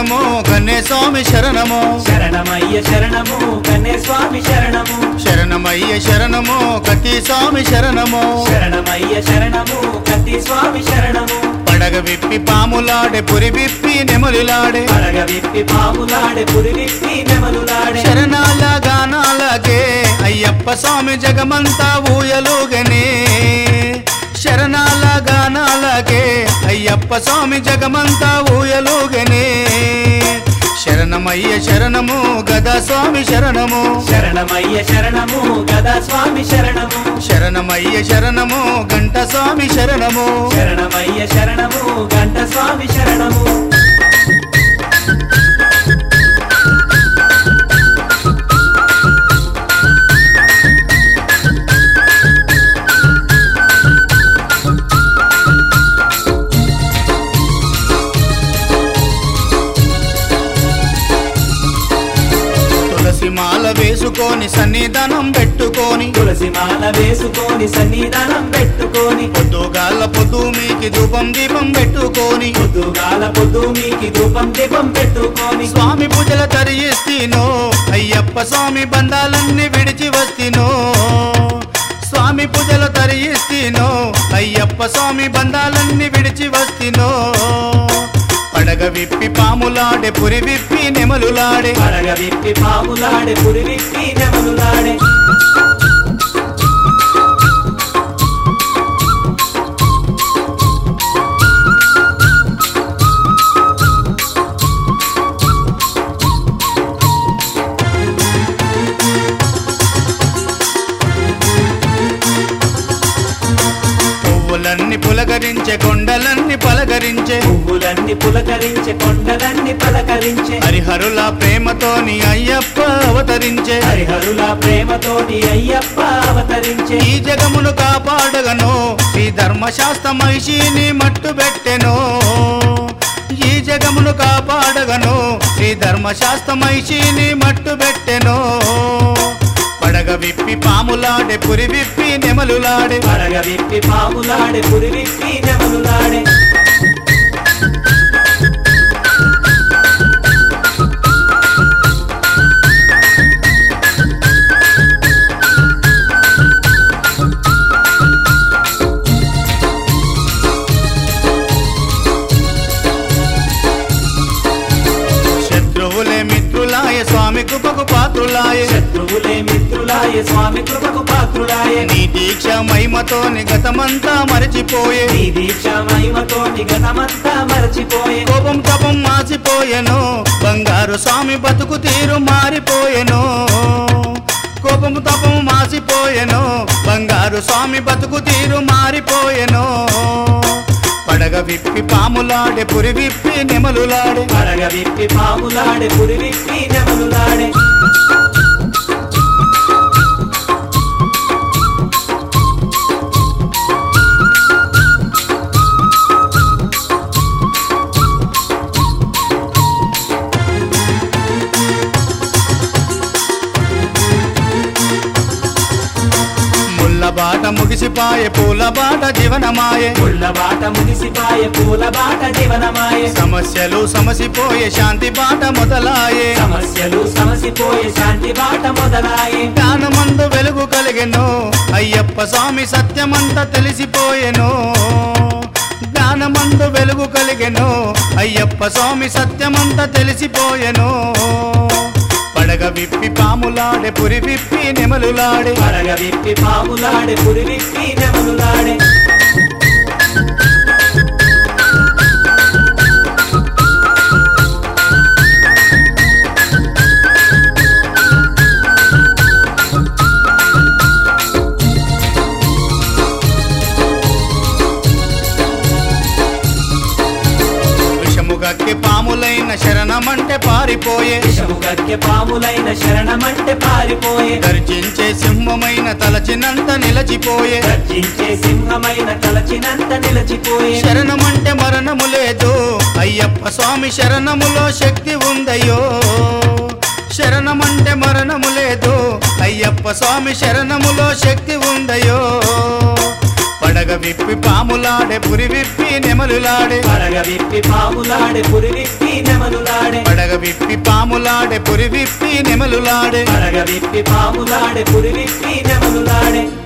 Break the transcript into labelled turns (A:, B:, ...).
A: శరణము కన్నే స్వామి శరణము
B: శరణమయ్య శరణము కన్నే స్వామి శరణము
A: శరణమయ్య శరణము కత్తి స్వామి శరణము
B: శరణమయ్య శరణము కత్తి స్వామి శరణము
A: పడగ విప్పి పాములాడే పురి విప్పి నెమలిలాడే
B: పడగ విప్పి పాములాడే పురి విప్పి నెమలులాడే
A: శరణాల గానాలకే అయ్యప్ప స్వామి జగమంతా ఊయలుగనే శరణాల గానాలకే అయ్యప్ప స్వామి జగమంతా ఊయలుగనే శరణమయ్య శరణము గదా స్వామి శరణము
B: శరణమయ్య శరణము గదా స్వామి శరణము
A: శరణమయ్య శరణము గంట స్వామి శరణము
B: శరణమయ్య శరణము గంట స్వామి శరణము
A: తులసి మాల వేసుకొని సన్నిధానం పెట్టుకొని
B: తులసి మాల వేసుకొని సన్నిధానం పెట్టుకొని
A: పొద్దుగాల పొద్దు మీకి ధూపం దీపం పెట్టుకొని
B: పొద్దుగాల పొద్దు మీకి ధూపం దీపం పెట్టుకొని
A: స్వామి పూజల తరియిస్తీనో అయ్యప్ప స్వామి బంధాలన్నీ విడిచి వస్తీనో స్వామి పూజల తరియిస్తీనో అయ్యప్ప స్వామి బంధాలన్నీ విడిచి వస్తీనో పడగ విప్పి పాములాడే పురి విప్పి నెమలులాడే
B: పడగ విప్పి పాములాడే పురి విప్పి నెమలులాడే
A: పువ్వులన్నీ పులకరించే కొండలన్నీ పలకరించే
B: పువ్వులన్నీ పులకరించే కొండలన్నీ పలకరించే
A: హరిహరుల ప్రేమతోని అయ్యప్ప అవతరించే
B: హరిహరుల ప్రేమతోని అయ్యప్ప అవతరించే
A: ఈ జగమును కాపాడగను శ్రీ ధర్మశాస్త్ర మహిషిని మట్టు పెట్టెను ఈ జగమును కాపాడగను శ్రీ ధర్మశాస్త్ర మహిషిని మట్టు పెట్టెను పడగ విప్పి పాములాడే పురి విప్పి నెమలులాడే
B: పడగ విప్పి పాములాడే పురి విప్పి నెమలులాడే
A: శత్రువులే మిత్రులాయ స్వామి కృపకు పాత్రులాయ
B: శత్రువులే మిత్రులాయ స్వామి కృపకు పాత్రులాయ
A: నీ దీక్ష మహిమతోని గతమంతా మరచిపోయే
B: నీ దీక్ష మహిమతో నిగతమంతా మరచిపోయే
A: కోపం తపం మాసిపోయెను బంగారు స్వామి బతుకు తీరు మారిపోయెను కోపం తపం మాసిపోయెను బంగారు స్వామి బతుకు తీరు మారిపోయెను పడగ విప్పి పాములాడే పురి విప్పి నెమలులాడే
B: పడగ విప్పి పాములాడే పురి విప్పి నెమలులాడే
A: ముళ్ళ బాట ముగిసిపాయే పూల బాట జీవనమాయే
B: ముళ్ళ బాట ముగిసిపాయ పూల బాట జీవనమాయే
A: సమస్యలు సమసిపోయే శాంతి బాట మొదలాయే
B: సమస్యలు సమసిపోయే శాంతి బాట మొదలాయే
A: జ్ఞానమందు వెలుగు కలిగెను అయ్యప్ప స్వామి సత్యమంతా తెలిసిపోయెను జ్ఞానమందు వెలుగు కలిగెను అయ్యప్ప స్వామి సత్యమంతా తెలిసిపోయెను పడగ విప్పి పాములాడే పురి విప్పి నెమలులాడే
B: పడగ విప్పి పాములాడే పురి విప్పి నెమలులాడే
A: విషము గక్కి పాములైన శరణమంటే పారిపోయే
B: విషము గక్కె పాములైన శరణమంటే పారిపోయే
A: గర్జించే సింహమైన తలచినంత నిలచిపోయే
B: గర్జించే సింహమైన తలచినంత నిలచిపోయే
A: శరణమంటే మరణము లేదు అయ్యప్ప స్వామి శరణములో శక్తి ఉందయ్యో శరణమంటే మరణము లేదు అయ్యప్ప స్వామి శరణములో శక్తి ఉందయ్యో పడగ విప్పి పాములాడే పురి విప్పి నెమలులాడే
B: పడగ విప్పి పాములాడే పురి విప్పి నెమలులాడే
A: పడగ విప్పి పాములాడే పురి విప్పి నెమలులాడే
B: పడగ విప్పి పాములాడే పురి విప్పి నెమలులాడే